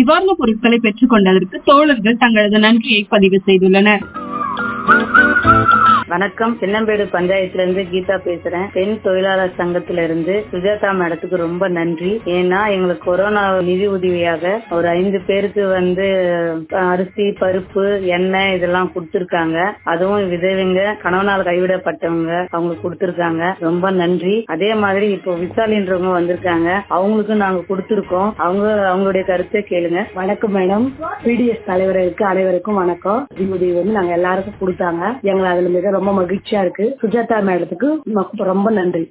நிவாரணப் பொருட்களை பெற்றுக் கொண்டதற்கு தோழர்கள் தங்களது நன்றியை பதிவு செய்துள்ளனர் வணக்கம் சின்னம்பேடு பஞ்சாயத்துல இருந்து கீதா பேசுறேன் பெண் தொழிலாளர் சங்கத்துல இருந்து சுஜாதா மேடத்துக்கு ரொம்ப நன்றி ஏன்னா எங்களுக்கு கொரோனா நிதி உதவியாக ஒரு ஐந்து பேருக்கு வந்து அஹ், அரிசி பருப்பு எண்ணெய் இதெல்லாம் கொடுத்திருக்காங்க அதுவும் விதவைங்க கணவனால் கைவிடப்பட்டவங்க அவங்களுக்கு கொடுத்திருக்காங்க ரொம்ப நன்றி அதே மாதிரி இப்போ விசாலின்றவங்க வந்திருக்காங்க அவங்களுக்கும் நாங்க கொடுத்திருக்கோம் அவங்க அவங்களுடைய கருத்தை கேளுங்க வணக்கம் மேடம் பிடிஎஸ் தலைவருக்கு அனைவருக்கும் வணக்கம் நிதி உதவி வந்து நாங்க எல்லாருக்கும் கொடுத்தாங்க எங்களுக்கு அதுல மிக ரொம்ப மகிழ்ச்சியா இருக்கு சுஜாதா மேடத்துக்கு ம- ரொம்ப நன்றி